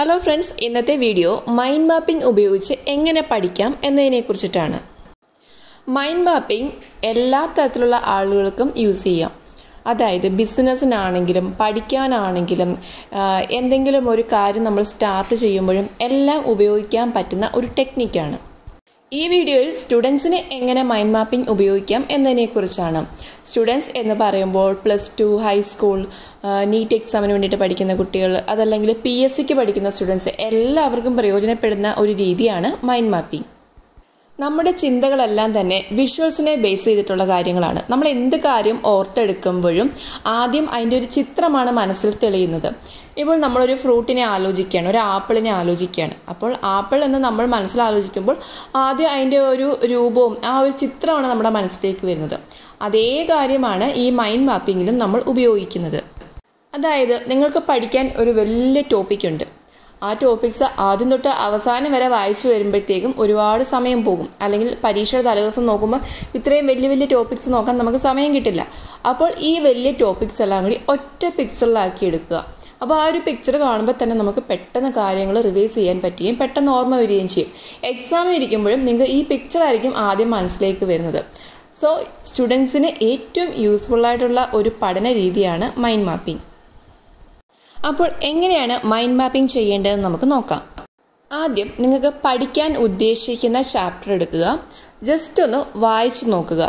hello friends ഇന്നത്തെ video mind mapping ഉപയോഗിച്ച് എങ്ങനെ പഠിക്കാം എന്നതിനെ കുറിച്ചിട്ടാണ് മൈൻഡ് മാപ്പിംഗ് എല്ലാ തരത്തിലുള്ള ആളുകൾക്കും യൂസ് ചെയ്യാം അതായത് ബിസിനസ്സിനാണെങ്കിലും പഠിക്കാനാണെങ്കിലും ആഹ് എന്തെങ്കിലും ഒരു കാര്യം നമ്മൾ സ്റ്റാർട്ട് ചെയ്യുമ്പോഴും എല്ലാം ഉപയോഗിക്കാൻ പറ്റുന്ന ഒരു ടെക്നിക്കാണ് ഈ വീഡിയോയിൽ സ്റ്റുഡൻസിന് എങ്ങനെ മൈൻഡ് മാപ്പിംഗ് ഉപയോഗിക്കാം എന്നതിനെക്കുറിച്ചാണ് സ്റ്റുഡൻസ് എന്ന് പറയുമ്പോൾ പ്ലസ് ടു ഹൈസ്കൂൾ നീറ്റ് എക്സാമിന് വേണ്ടിയിട്ട് പഠിക്കുന്ന കുട്ടികൾ അതല്ലെങ്കിൽ പി എസ് സിക്ക് പഠിക്കുന്ന സ്റ്റുഡൻസ് എല്ലാവർക്കും പ്രയോജനപ്പെടുന്ന ഒരു രീതിയാണ് മൈൻഡ് മാപ്പിംഗ് നമ്മുടെ ചിന്തകളെല്ലാം തന്നെ വിഷ്വൽസിനെ ബേസ് ചെയ്തിട്ടുള്ള കാര്യങ്ങളാണ് നമ്മൾ എന്ത് കാര്യം ഓർത്തെടുക്കുമ്പോഴും ആദ്യം അതിൻ്റെ ഒരു ചിത്രമാണ് മനസ്സിൽ തെളിയുന്നത് ഇപ്പോൾ നമ്മളൊരു ഫ്രൂട്ടിനെ ആലോചിക്കുകയാണ് ഒരു ആപ്പിളിനെ ആലോചിക്കുകയാണ് അപ്പോൾ ആപ്പിൾ എന്ന് നമ്മൾ മനസ്സിൽ ആലോചിക്കുമ്പോൾ ആദ്യം അതിൻ്റെ ഒരു രൂപവും ആ ഒരു ചിത്രമാണ് നമ്മുടെ മനസ്സിലേക്ക് വരുന്നത് അതേ കാര്യമാണ് ഈ മൈൻഡ് മാപ്പിങ്ങിലും നമ്മൾ ഉപയോഗിക്കുന്നത് അതായത് നിങ്ങൾക്ക് പഠിക്കാൻ ഒരു വലിയ ടോപ്പിക് ഉണ്ട് ആ ടോപ്പിക്സ് ആദ്യം തൊട്ട് അവസാനം വരെ വായിച്ചു വരുമ്പോഴത്തേക്കും ഒരുപാട് സമയം പോകും അല്ലെങ്കിൽ പരീക്ഷയുടെ തലേദിവസം നോക്കുമ്പോൾ ഇത്രയും വലിയ വലിയ ടോപ്പിക്സ് നോക്കാൻ നമുക്ക് സമയം കിട്ടില്ല അപ്പോൾ ഈ വലിയ ടോപ്പിക്സ് എല്ലാം കൂടി ഒറ്റ പിക്ചറിലാക്കി എടുക്കുക അപ്പോൾ ആ ഒരു പിക്ചർ കാണുമ്പോൾ തന്നെ നമുക്ക് പെട്ടെന്ന് കാര്യങ്ങൾ റിവൈസ് ചെയ്യാൻ പറ്റുകയും പെട്ടെന്ന് ഓർമ്മ വരികയും ചെയ്യും എക്സാമിന് ഇരിക്കുമ്പോഴും നിങ്ങൾക്ക് ഈ പിക്ചർ ആയിരിക്കും ആദ്യം മനസ്സിലേക്ക് വരുന്നത് സോ സ്റ്റുഡൻസിന് ഏറ്റവും യൂസ്ഫുൾ ആയിട്ടുള്ള ഒരു പഠന രീതിയാണ് മൈൻഡ് മാപ്പിംഗ് അപ്പോൾ എങ്ങനെയാണ് മൈൻഡ് മാപ്പിംഗ് ചെയ്യേണ്ടതെന്ന് നമുക്ക് നോക്കാം ആദ്യം നിങ്ങൾക്ക് പഠിക്കാൻ ഉദ്ദേശിക്കുന്ന ചാപ്റ്റർ എടുക്കുക ജസ്റ്റ് ഒന്ന് വായിച്ചു നോക്കുക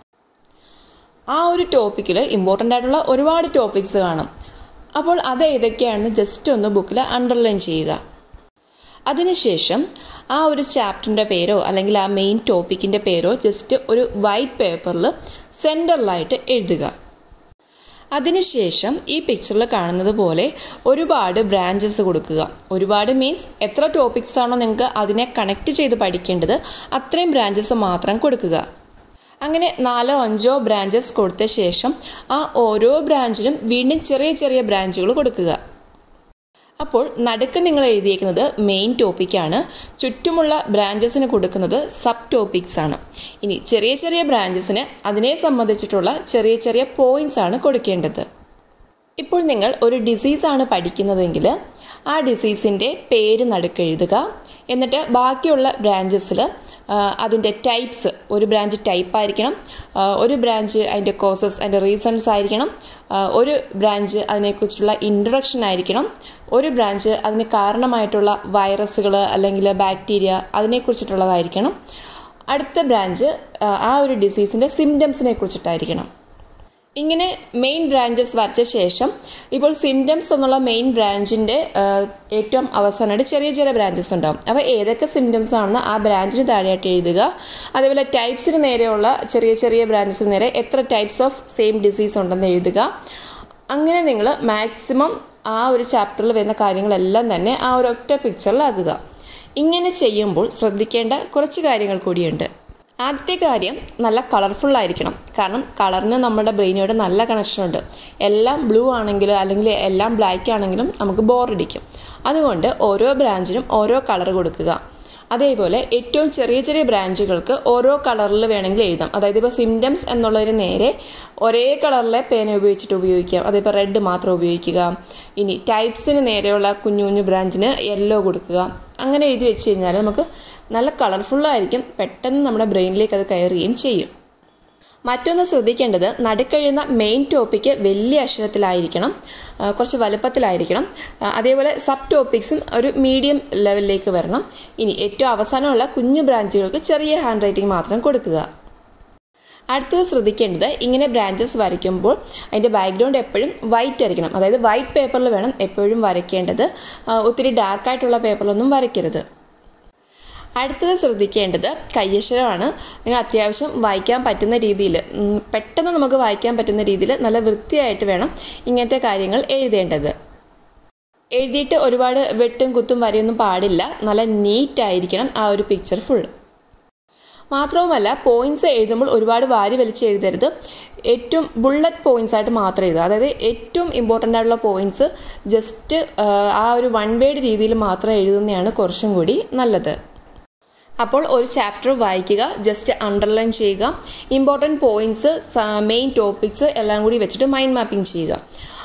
ആ ഒരു ടോപ്പിക്കിൽ ഇമ്പോർട്ടൻ്റ് ആയിട്ടുള്ള ഒരുപാട് ടോപ്പിക്സ് കാണും അപ്പോൾ അത് ഏതൊക്കെയാണെന്ന് ജസ്റ്റ് ഒന്ന് ബുക്കിൽ അണ്ടർലൈൻ ചെയ്യുക അതിനുശേഷം ആ ഒരു ചാപ്റ്ററിൻ്റെ പേരോ അല്ലെങ്കിൽ ആ മെയിൻ ടോപ്പിക്കിൻ്റെ പേരോ ജസ്റ്റ് ഒരു വൈറ്റ് പേപ്പറിൽ സെൻറ്ററിലായിട്ട് എഴുതുക അതിനുശേഷം ഈ പിക്ചറിൽ കാണുന്നത് പോലെ ഒരുപാട് ബ്രാഞ്ചസ് കൊടുക്കുക ഒരുപാട് മീൻസ് എത്ര ടോപ്പിക്സ് ആണോ നിങ്ങൾക്ക് അതിനെ കണക്ട് ചെയ്ത് പഠിക്കേണ്ടത് അത്രയും ബ്രാഞ്ചസ് മാത്രം കൊടുക്കുക അങ്ങനെ നാലോ അഞ്ചോ ബ്രാഞ്ചസ് കൊടുത്ത ശേഷം ആ ഓരോ ബ്രാഞ്ചിലും വീണ്ടും ചെറിയ ചെറിയ ബ്രാഞ്ചുകൾ കൊടുക്കുക അപ്പോൾ നടുക്ക് നിങ്ങൾ എഴുതിയേക്കുന്നത് മെയിൻ ടോപ്പിക്കാണ് ചുറ്റുമുള്ള ബ്രാഞ്ചസിന് കൊടുക്കുന്നത് സബ് ടോപ്പിക്സ് ആണ് ഇനി ചെറിയ ചെറിയ ബ്രാഞ്ചസിന് അതിനെ സംബന്ധിച്ചിട്ടുള്ള ചെറിയ ചെറിയ പോയിന്റ്സ് ആണ് കൊടുക്കേണ്ടത് ഇപ്പോൾ നിങ്ങൾ ഒരു ഡിസീസാണ് പഠിക്കുന്നതെങ്കിൽ ആ ഡിസീസിൻ്റെ പേര് നടുക്കെഴുതുക എന്നിട്ട് ബാക്കിയുള്ള ബ്രാഞ്ചസിൽ അതിൻ്റെ ടൈപ്സ് ഒരു ബ്രാഞ്ച് ടൈപ്പ് ആയിരിക്കണം ഒരു ബ്രാഞ്ച് അതിൻ്റെ കോസസ് അതിൻ്റെ റീസൺസ് ആയിരിക്കണം ഒരു ബ്രാഞ്ച് അതിനെക്കുറിച്ചുള്ള ഇൻട്രൊഡക്ഷൻ ആയിരിക്കണം ഒരു ബ്രാഞ്ച് അതിന് കാരണമായിട്ടുള്ള വൈറസുകൾ അല്ലെങ്കിൽ ബാക്ടീരിയ അതിനെക്കുറിച്ചിട്ടുള്ളതായിരിക്കണം അടുത്ത ബ്രാഞ്ച് ആ ഒരു ഡിസീസിൻ്റെ സിംറ്റംസിനെ കുറിച്ചിട്ടായിരിക്കണം ഇങ്ങനെ മെയിൻ ബ്രാഞ്ചസ് വരച്ച ശേഷം ഇപ്പോൾ സിംറ്റംസ് എന്നുള്ള മെയിൻ ബ്രാഞ്ചിൻ്റെ ഏറ്റവും അവസാനമായിട്ട് ചെറിയ ചെറിയ ബ്രാഞ്ചസ് ഉണ്ടാവും അപ്പോൾ ഏതൊക്കെ സിംറ്റംസ് ആണെന്ന് ആ ബ്രാഞ്ചിന് താഴെയായിട്ട് എഴുതുക അതേപോലെ ടൈപ്സിന് നേരെയുള്ള ചെറിയ ചെറിയ ബ്രാഞ്ചസിന് നേരെ എത്ര ടൈപ്സ് ഓഫ് സെയിം ഡിസീസ് ഉണ്ടെന്ന് എഴുതുക അങ്ങനെ നിങ്ങൾ മാക്സിമം ആ ഒരു ചാപ്റ്ററിൽ വരുന്ന കാര്യങ്ങളെല്ലാം തന്നെ ആ ഒരു ഒറ്റ പിക്ചറിലാക്കുക ഇങ്ങനെ ചെയ്യുമ്പോൾ ശ്രദ്ധിക്കേണ്ട കുറച്ച് കാര്യങ്ങൾ കൂടിയുണ്ട് ആദ്യത്തെ കാര്യം നല്ല കളർഫുൾ ആയിരിക്കണം കാരണം കളറിന് നമ്മുടെ ബ്രെയിനോട് നല്ല കണക്ഷൻ ഉണ്ട് എല്ലാം ബ്ലൂ ആണെങ്കിലും അല്ലെങ്കിൽ എല്ലാം ബ്ലാക്ക് ആണെങ്കിലും നമുക്ക് ബോറടിക്കും അതുകൊണ്ട് ഓരോ ബ്രാഞ്ചിനും ഓരോ കളർ കൊടുക്കുക അതേപോലെ ഏറ്റവും ചെറിയ ചെറിയ ബ്രാഞ്ചുകൾക്ക് ഓരോ കളറിൽ വേണമെങ്കിൽ എഴുതാം അതായത് ഇപ്പോൾ സിംറ്റംസ് എന്നുള്ളതിന് നേരെ ഒരേ കളറിലെ പേന ഉപയോഗിച്ചിട്ട് ഉപയോഗിക്കാം അതിപ്പോൾ റെഡ് മാത്രം ഉപയോഗിക്കുക ഇനി ടൈപ്സിന് നേരെയുള്ള കുഞ്ഞു കുഞ്ഞു ബ്രാഞ്ചിന് യെല്ലോ കൊടുക്കുക അങ്ങനെ എഴുതി വെച്ച് കഴിഞ്ഞാൽ നമുക്ക് നല്ല കളർഫുള്ളായിരിക്കും പെട്ടെന്ന് നമ്മുടെ ബ്രെയിനിലേക്ക് അത് കയറുകയും ചെയ്യും മറ്റൊന്ന് ശ്രദ്ധിക്കേണ്ടത് നടുക്കഴിയുന്ന മെയിൻ ടോപ്പിക്ക് വലിയ അക്ഷരത്തിലായിരിക്കണം കുറച്ച് വലുപ്പത്തിലായിരിക്കണം അതേപോലെ സബ് ടോപ്പിക്സും ഒരു മീഡിയം ലെവലിലേക്ക് വരണം ഇനി ഏറ്റവും അവസാനമുള്ള കുഞ്ഞു ബ്രാഞ്ചുകൾക്ക് ചെറിയ ഹാൻഡ് റൈറ്റിംഗ് മാത്രം കൊടുക്കുക അടുത്തത് ശ്രദ്ധിക്കേണ്ടത് ഇങ്ങനെ ബ്രാഞ്ചസ് വരയ്ക്കുമ്പോൾ അതിൻ്റെ ബാക്ക്ഗ്രൗണ്ട് എപ്പോഴും വൈറ്റ് ആയിരിക്കണം അതായത് വൈറ്റ് പേപ്പറിൽ വേണം എപ്പോഴും വരയ്ക്കേണ്ടത് ഒത്തിരി ഡാർക്കായിട്ടുള്ള പേപ്പറിലൊന്നും വരയ്ക്കരുത് അടുത്തത് ശ്രദ്ധിക്കേണ്ടത് കയ്യക്ഷരമാണ് നിങ്ങൾ അത്യാവശ്യം വായിക്കാൻ പറ്റുന്ന രീതിയിൽ പെട്ടെന്ന് നമുക്ക് വായിക്കാൻ പറ്റുന്ന രീതിയിൽ നല്ല വൃത്തിയായിട്ട് വേണം ഇങ്ങനത്തെ കാര്യങ്ങൾ എഴുതേണ്ടത് എഴുതിയിട്ട് ഒരുപാട് വെട്ടും കുത്തും വരെയൊന്നും പാടില്ല നല്ല നീറ്റ് ആയിരിക്കണം ആ ഒരു പിക്ചർ ഫുൾ മാത്രവുമല്ല പോയിന്റ്സ് എഴുതുമ്പോൾ ഒരുപാട് വാരി വലിച്ച് എഴുതരുത് ഏറ്റവും ബുള്ളറ്റ് പോയിന്റ്സ് ആയിട്ട് മാത്രം എഴുതുക അതായത് ഏറ്റവും ഇമ്പോർട്ടൻ്റ് ആയിട്ടുള്ള പോയിന്റ്സ് ജസ്റ്റ് ആ ഒരു വൺ വേഡ് രീതിയിൽ മാത്രം എഴുതുന്നതാണ് കുറച്ചും കൂടി നല്ലത് അപ്പോൾ ഒരു ചാപ്റ്റർ വായിക്കുക ജസ്റ്റ് അണ്ടർലൈൻ ചെയ്യുക ഇമ്പോർട്ടൻറ്റ് പോയിൻറ്റ്സ് മെയിൻ ടോപ്പിക്സ് എല്ലാം കൂടി വെച്ചിട്ട് മൈൻഡ് മാപ്പിംഗ് ചെയ്യുക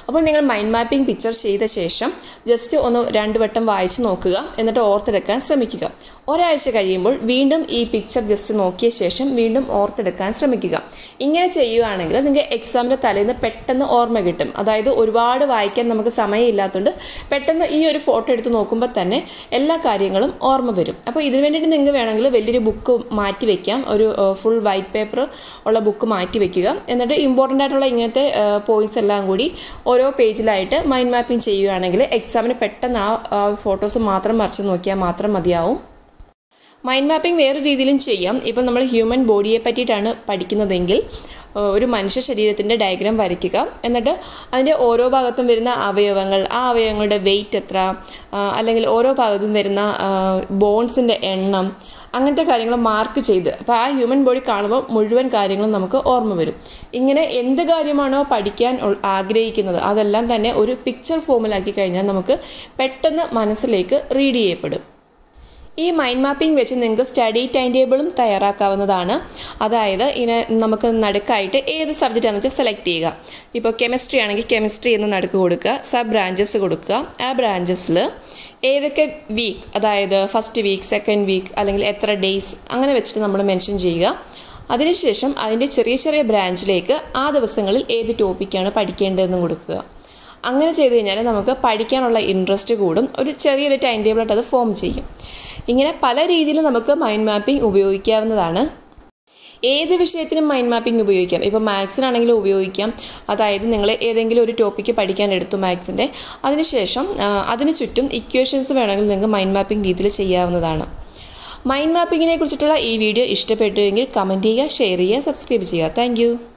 അപ്പോൾ നിങ്ങൾ മൈൻഡ് മാപ്പിംഗ് പിക്ചർ ചെയ്ത ശേഷം ജസ്റ്റ് ഒന്ന് രണ്ട് വട്ടം വായിച്ച് നോക്കുക എന്നിട്ട് ഓർത്തെടുക്കാൻ ശ്രമിക്കുക ഒരാഴ്ച കഴിയുമ്പോൾ വീണ്ടും ഈ പിക്ചർ ജസ്റ്റ് നോക്കിയ ശേഷം വീണ്ടും ഓർത്തെടുക്കാൻ ശ്രമിക്കുക ഇങ്ങനെ ചെയ്യുകയാണെങ്കിൽ നിങ്ങൾക്ക് എക്സാമിൻ്റെ തലേന്ന് പെട്ടെന്ന് ഓർമ്മ കിട്ടും അതായത് ഒരുപാട് വായിക്കാൻ നമുക്ക് സമയമില്ലാത്തതുകൊണ്ട് പെട്ടെന്ന് ഈ ഒരു ഫോട്ടോ എടുത്ത് നോക്കുമ്പോൾ തന്നെ എല്ലാ കാര്യങ്ങളും ഓർമ്മ വരും അപ്പോൾ ഇതിനു വേണ്ടിയിട്ട് നിങ്ങൾക്ക് വേണമെങ്കിൽ വലിയൊരു ബുക്ക് മാറ്റി വയ്ക്കാം ഒരു ഫുൾ വൈറ്റ് പേപ്പർ ഉള്ള ബുക്ക് മാറ്റി വെക്കുക എന്നിട്ട് ഇമ്പോർട്ടൻ്റ് ആയിട്ടുള്ള ഇങ്ങനത്തെ പോയിന്റ്സ് എല്ലാം കൂടി ഓരോ പേജിലായിട്ട് മൈൻഡ് മാപ്പിംഗ് ചെയ്യുകയാണെങ്കിൽ എക്സാമിന് പെട്ടെന്ന് ആ ഫോട്ടോസ് മാത്രം മറിച്ച് നോക്കിയാൽ മാത്രം മതിയാവും മൈൻഡ് മാപ്പിംഗ് വേറെ രീതിയിലും ചെയ്യാം ഇപ്പം നമ്മൾ ഹ്യൂമൻ ബോഡിയെ പറ്റിയിട്ടാണ് പഠിക്കുന്നതെങ്കിൽ ഒരു മനുഷ്യ ശരീരത്തിൻ്റെ ഡയഗ്രാം വരയ്ക്കുക എന്നിട്ട് അതിൻ്റെ ഓരോ ഭാഗത്തും വരുന്ന അവയവങ്ങൾ ആ അവയവങ്ങളുടെ വെയിറ്റ് എത്ര അല്ലെങ്കിൽ ഓരോ ഭാഗത്തും വരുന്ന ബോൺസിൻ്റെ എണ്ണം അങ്ങനത്തെ കാര്യങ്ങൾ മാർക്ക് ചെയ്ത് അപ്പോൾ ആ ഹ്യൂമൻ ബോഡി കാണുമ്പോൾ മുഴുവൻ കാര്യങ്ങളും നമുക്ക് ഓർമ്മ വരും ഇങ്ങനെ എന്ത് കാര്യമാണോ പഠിക്കാൻ ആഗ്രഹിക്കുന്നത് അതെല്ലാം തന്നെ ഒരു പിക്ചർ ഫോമിലാക്കി കഴിഞ്ഞാൽ നമുക്ക് പെട്ടെന്ന് മനസ്സിലേക്ക് റീഡ് ചെയ്യപ്പെടും ഈ മൈൻഡ് മാപ്പിംഗ് വെച്ച് നിങ്ങൾക്ക് സ്റ്റഡി ടൈം ടേബിളും തയ്യാറാക്കാവുന്നതാണ് അതായത് ഇതിന് നമുക്ക് നടുക്കായിട്ട് ഏത് സബ്ജക്റ്റാണെന്ന് വെച്ചാൽ സെലക്ട് ചെയ്യുക ഇപ്പോൾ കെമിസ്ട്രി ആണെങ്കിൽ കെമിസ്ട്രി എന്ന് നടുക്ക് കൊടുക്കുക സബ് ബ്രാഞ്ചസ് കൊടുക്കുക ആ ബ്രാഞ്ചസിൽ ഏതൊക്കെ വീക്ക് അതായത് ഫസ്റ്റ് വീക്ക് സെക്കൻഡ് വീക്ക് അല്ലെങ്കിൽ എത്ര ഡേയ്സ് അങ്ങനെ വെച്ചിട്ട് നമ്മൾ മെൻഷൻ ചെയ്യുക അതിനുശേഷം അതിൻ്റെ ചെറിയ ചെറിയ ബ്രാഞ്ചിലേക്ക് ആ ദിവസങ്ങളിൽ ഏത് ടോപ്പിക്കാണ് പഠിക്കേണ്ടതെന്ന് കൊടുക്കുക അങ്ങനെ ചെയ്ത് കഴിഞ്ഞാൽ നമുക്ക് പഠിക്കാനുള്ള ഇൻട്രസ്റ്റ് കൂടും ഒരു ചെറിയൊരു ടൈം ടേബിളായിട്ട് അത് ഫോം ചെയ്യും ഇങ്ങനെ പല രീതിയിൽ നമുക്ക് മൈൻഡ് മാപ്പിംഗ് ഉപയോഗിക്കാവുന്നതാണ് ഏത് വിഷയത്തിനും മൈൻഡ് മാപ്പിംഗ് ഉപയോഗിക്കാം ഇപ്പോൾ മാത്സിനാണെങ്കിലും ഉപയോഗിക്കാം അതായത് നിങ്ങൾ ഏതെങ്കിലും ഒരു ടോപ്പിക്ക് പഠിക്കാൻ എടുത്തു മാത്സിൻ്റെ അതിനുശേഷം അതിന് ചുറ്റും ഇക്വേഷൻസ് വേണമെങ്കിൽ നിങ്ങൾക്ക് മൈൻഡ് മാപ്പിംഗ് രീതിയിൽ ചെയ്യാവുന്നതാണ് മൈൻഡ് മാപ്പിങ്ങിനെ കുറിച്ചിട്ടുള്ള ഈ വീഡിയോ ഇഷ്ടപ്പെട്ടുവെങ്കിൽ കമൻറ്റ് ചെയ്യുക ഷെയർ ചെയ്യുക സബ്സ്ക്രൈബ് ചെയ്യുക താങ്ക്